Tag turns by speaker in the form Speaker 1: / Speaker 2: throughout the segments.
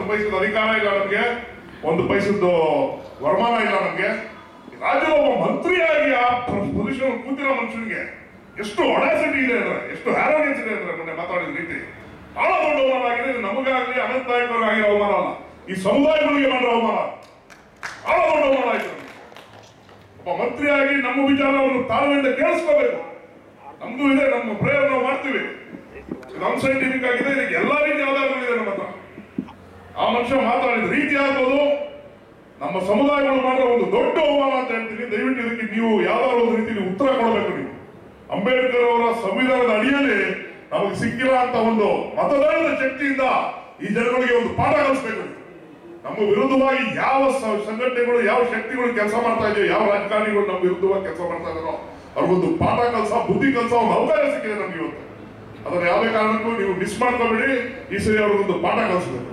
Speaker 1: ಒಂದು ಪೈಸದ ಅಧಿಕಾರ ಇಲ್ಲ ನಮ್ಗೆ ಒಂದು ಪೈಸದ್ದು ವರಮಾನ ಇಲ್ಲ ನಮ್ಗೆ ರಾಜ್ಯದ ಒಬ್ಬ ಮಂತ್ರಿಯಾಗಿ ಆ ಪೊಸಿಷನ್ ಕೂತಿರೋ ಮನುಷ್ಯನಿಗೆ ಎಷ್ಟು ಒಡಾಸಿಟಿ ಇದೆ ಅಂದ್ರೆ ಎಷ್ಟು ಹ್ಯಾರೋನೆನ್ಸ್ ಇದೆ ಅಂದ್ರೆ ಮೊನ್ನೆ ಮಾತಾಡಿದ ರೀತಿ ಬಹಳ ದೊಡ್ಡ ಅವಮಾನ ಆಗಿದೆ ಇದು ನಮಗಾಗ್ಲಿ ಅನಂತ ನಾಯಕ್ ಆಗಿರೋ ಅವಮಾನ ಅಲ್ಲ ಈ ಸಮುದಾಯಗಳಿಗೆ ಮಾಡಿರೋ ಅವಮಾನ ಬಹಳ ದೊಡ್ಡ ಅವಮಾನ ಆಯ್ತು ನಮ್ಗೆ. ಒಬ್ಬ ಮಂತ್ರಿಯಾಗಿ ನಮ್ಮ ವಿಚಾರವನ್ನು ತಾಳ್ಮೆಯಿಂದ ಕೇಳಿಸ್ಕೋಬೇಕು ನಮ್ದು ಇದೆ ನಮ್ಮ ಪ್ರೇಯರ್ ನಾವು ಮಾಡ್ತೀವಿ ಇದು ಅನ್ಸೈಂಟಿಫಿಕ್ ಆಗಿದೆ ಇದಕ್ಕೆ ಎಲ್ಲಾ ರೀತಿ ಆಧಾರಗಳಿದೆ ನಮ್ಮ ಹತ್ರ ಆ ಮನುಷ್ಯ ಮಾತಾಡಿದ ರೀತಿ ಆಗ್ಬೋದು ನಮ್ಮ ಸಮುದಾಯಗಳು ಮಾಡಿರೋ ಒಂದು ದೊಡ್ಡ ಅವಮಾನ ಅಂತ ಹೇಳ್ತೀನಿ ದಯವಿಟ್ಟು ಇದಕ್ಕೆ ನೀವು ಯಾವ್ದಾದ್ರು ಒಂದು ರೀತಿಯಲ್ಲಿ ಉತ್ತರ ಕೊಡಬೇಕು ನೀವು ಅಂಬೇಡ್ಕರ್ ಅವರ ಸಂವಿಧಾನದ ಅಡಿಯಲ್ಲಿ ನಮಗೆ ಸಿಕ್ಕಿಲ್ಲ ಅಂತ ಒಂದು ಮತದಾನದ ಶಕ್ತಿಯಿಂದ ಈ ಜನಗಳಿಗೆ ಒಂದು ಪಾಠ ಕಲಿಸ್ಬೇಕು ನೀವು. ನಮ್ಮ ವಿರುದ್ಧವಾಗಿ ಯಾವ ಸ- ಸಂಘಟನೆಗಳು ಯಾವ ಶಕ್ತಿಗಳು ಕೆಲಸ ಮಾಡ್ತಾ ಇದೆಯೋ ಯಾವ ರಾಜಕಾರಣಿಗಳು ನಮ್ಮ ವಿರುದ್ಧವಾಗಿ ಕೆಲಸ ಮಾಡ್ತಾ ಇದಾರೋ ಅವ್ರಿಗೊಂದು ಪಾಠ ಕಲ್ಸ ಬುದ್ಧಿ ಕಲ್ಸ ಒಂದು ಅವಕಾಶ ಸಿಕ್ಕಿದೆ ನಮ್ಗೆ ಇವತ್ತು ಅದನ್ನ ಯಾವುದೇ ಕಾರಣಕ್ಕೂ ನೀವು ಮಿಸ್ ಮಾಡ್ಕೋಬೇಡಿ ಈ ಸರಿ ಅವ್ರಿಗೊಂದು ಪಾಠ ಕಲಿಸ್ಬೇಕು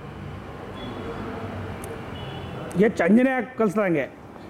Speaker 2: ಹೆಚ್ಚು ಅಂಜನೇ ಕಲಿಸ್ದಂಗೆ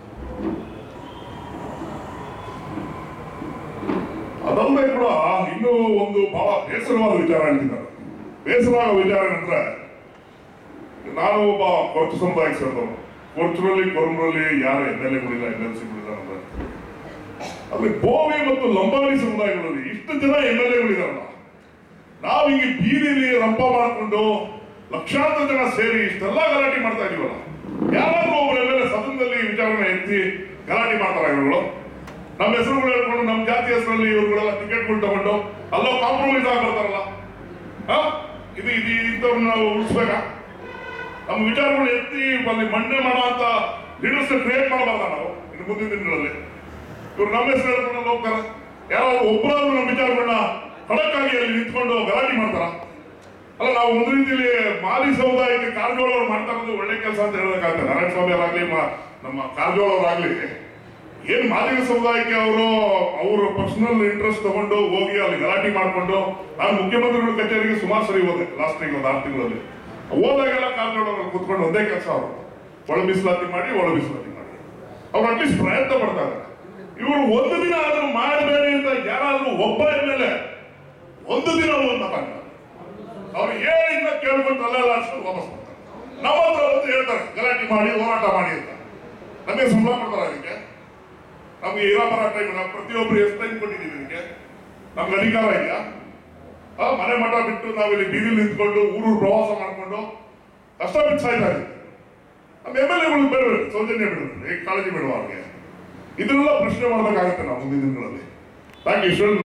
Speaker 1: ಅದಲ್ಲದೆ ಕೂಡ ಇನ್ನೂ ಒಂದು ಬಹಳ ಬೇಸರವಾದ ವಿಚಾರ ಹೇಳ್ತಿದ್ದಾರೆ ಬೇಸರವಾದ ವಿಚಾರ ಏನಂದ್ರೆ ನಾನು ಒಬ್ಬ ಕೊರಚು ಸಮುದಾಯಕ್ಕೆ ಸೇರಿದವನು ಕೊರಚುರಲ್ಲಿ ಕೊರಮರಲ್ಲಿ ಯಾರ ಎಮ್ ಎಲ್ ಎಗಳಿಲ್ಲ ಎಮ್ ಎಲ್ ಸಿಗಳಿಲ್ಲ ಅಂದ್ರೆ ಅಲ್ಲಿ ಬೋವಿ ಮತ್ತು ಲಂಬಾಣಿ ಸಮುದಾಯಗಳಲ್ಲಿ ಇಷ್ಟು ಜನ ಎಮ್ ಎಲ್ ಎಗಳಿದಾರಲ್ಲ ನಾವು ಹಿಂಗೆ ಬೀದಿಲಿ ರಂಪ ಮಾಡಿಕೊಂಡು ಲಕ್ಷಾಂತರ ಜನ ಸೇರಿ ಇಷ್ಟೆಲ್ಲ ಗಲಾಟೆ ಮಾಡ್ತಾ ಇದೀವಲ್ಲ ಯಾರಾದ್ರೂ ಒಬ್ಬರ ಎಮ್ ಎಲ್ ಎ ಸದನದಲ್ಲಿ ವಿಚಾರಣೆ ಎತ್ತಿ ಗಲಾಟೆ ಮಾಡ್ತಾರ ಇವುಗಳು ನಮ್ಮ ಹೆಸರುಗಳು ಹೇಳ್ಕೊಂಡು ನಮ್ಮ ಜಾತಿ ಹೆಸರಲ್ಲಿ ಇವ್ರುಗಳೆಲ್ಲ ಟಿಕೆಟ್ಗಳು ತಗೊಂಡು ಅಲ್ಲೋ ಕಾಂಪ್ರಮೈಸ್ ಆಗಿ ಬರ್ತಾರಲ್ಲ ಆ? ಇದು ಇದು ಇಂಥವ್ರನ್ನ ನಾವು ಉಳಿಸ್ಬೇಕಾ ನಮ್ಮ ವಿಚಾರಗಳು ಎತ್ತಿ ಅಲ್ಲಿ ಮಂಡನೆ ಮಾಡೋ ಅಂತ ಲೀಡರ್ಸ್ ಕ್ರಿಯೇಟ್ ಮಾಡಬಾರ್ದ ನಾವು ಇನ್ನು ಮುಂದಿನ ದಿನಗಳಲ್ಲಿ ಇವ್ರು ನಮ್ಮ ಹೆಸರು ಹೇಳ್ಕೊಂಡು ಹೋಗ್ತಾರೆ ಯಾರಾದ್ರೂ ಒಬ್ಬರಾದ್ರೂ ನಮ್ಮ ವಿಚಾರಗಳನ್ನ ಖಡಕ್ಕಾಗಿ ಅಲ್ಲಿ ನಿಂತ್ಕೊಂಡು ಗಲಾಟೆ ಮಾಡ್ತಾರ ಅಲ್ಲ ನಾವು ಒಂದು ರೀತಿಯಲ್ಲಿ ಮಾಲಿ ಸಮುದಾಯಕ್ಕೆ ಕಾರಜೋಳ ಅವ್ರು ಮಾಡ್ತಾ ಇರೋದು ಒಳ್ಳೆ ಕೆಲಸ ಅಂತ ಹೇಳಬೇಕಾಗ್ತದೆ ನಾರಾಯಣ ಸ್ವಾಮಿ ಅವರಾಗ್ಲಿ ಮ- ನಮ್ಮ ಕಾರಜೋಳ ಅವರಾಗ್ಲಿ ಏನ್ ಮಾದಿಗ ಸಮುದಾಯಕ್ಕೆ ಅವರು ಅವ್ರ ಪರ್ಸನಲ್ ಇಂಟ್ರೆಸ್ಟ್ ತಗೊಂಡು ಹೋಗಿ ಅಲ್ಲಿ ಗಲಾಟೆ ಮಾಡ್ಕೊಂಡು ನಾನು ಮುಖ್ಯಮಂತ್ರಿಗಳ ಕಚೇರಿಗೆ ಸುಮಾರು ಸರಿ ಹೋದೆ ಲಾಸ್ಟ್ ಟೈಮ್ ಒಂದು ಆರು ತಿಂಗಳಲ್ಲಿ ಹೋದಾಗೆಲ್ಲ ಕಾರಜೋಳ ಅವ್ರು ಕುತ್ಕೊಂಡು ಒಂದೇ ಕೆಲಸ ಅವರು ಒಳ ಮೀಸಲಾತಿ ಮಾಡಿ ಒಳ ಮೀಸಲಾತಿ ಮಾಡಿ ಅವ್ರು ಅಟ್ಲೀಸ್ಟ್ ಪ್ರಯತ್ನ ಪಡ್ತಾ ಇದ್ದಾರೆ ಇವರು ಒಂದು ದಿನ ಆದ್ರೂ ಮಾಡಬೇಡಿ ಅಂತ ಯಾರಾದ್ರೂ ಒಬ್ಬ ಮೇಲೆ ಒಂದು ದಿನ ಒಂದು ಮಾತಾಡ್ತಾರೆ ಅವ್ರು ಏನಿಂದ ಕೇಳ್ಕೊಂಡು ಅಲ್ಲೆಲ್ಲ ಅನ್ಸ್ಕೊಂಡು ವಾಪಸ್ ಬರ್ತಾರೆ ನಮ್ಮ ಹತ್ರ ಬಂದು ಹೇಳ್ತಾರೆ ಗಲಾಟೆ ಮಾಡಿ ಹೋರಾಟ ಮಾಡಿ ಅಂತ ನಮಗೆ ಸಂಬಳ ಕೊಡ್ತಾರೆ ಅದಕ್ಕೆ ನಮ್ಗೆ ಇರಾಪರ ಟೈಮ್ ನಾವು ಪ್ರತಿಯೊಬ್ಬರು ಎಷ್ಟು ಟೈಮ್ ಕೊಟ್ಟಿದ್ದೀವಿ ಇದಕ್ಕೆ ನಮ್ಗೆ ಅಧಿಕಾರ ಇದೆಯಾ ಆ, ಮನೆ ಮಠ ಬಿಟ್ಟು ನಾವಿಲ್ಲಿ ಬೀದಿಲಿ ನಿಂತ್ಕೊಂಡು ಊರೂರು ಪ್ರವಾಸ ಮಾಡ್ಕೊಂಡು ಕಷ್ಟ ಬಿಟ್ಟು ಸಾಯ್ತಾ ಇದ್ದೀವಿ ನಮ್ಮ ಎಮ್ ಎಲ್ ಎಗಳು ಬೇಡಬೇಡಿ ಸೌಜನ್ಯ ಬಿಡಬೇಡಿ ಕಾಳಜಿ ಬಿಡುವ ಅವ್ರಿಗೆ ಇದನ್ನೆಲ್ಲ ಪ್ರಶ್ನೆ ಮಾಡಬೇಕಾಗುತ್ತೆ ನಾವು ಮುಂದಿನ ದಿನಗಳಲ್ಲಿ ಥ್ಯಾಂಕ್ ಯು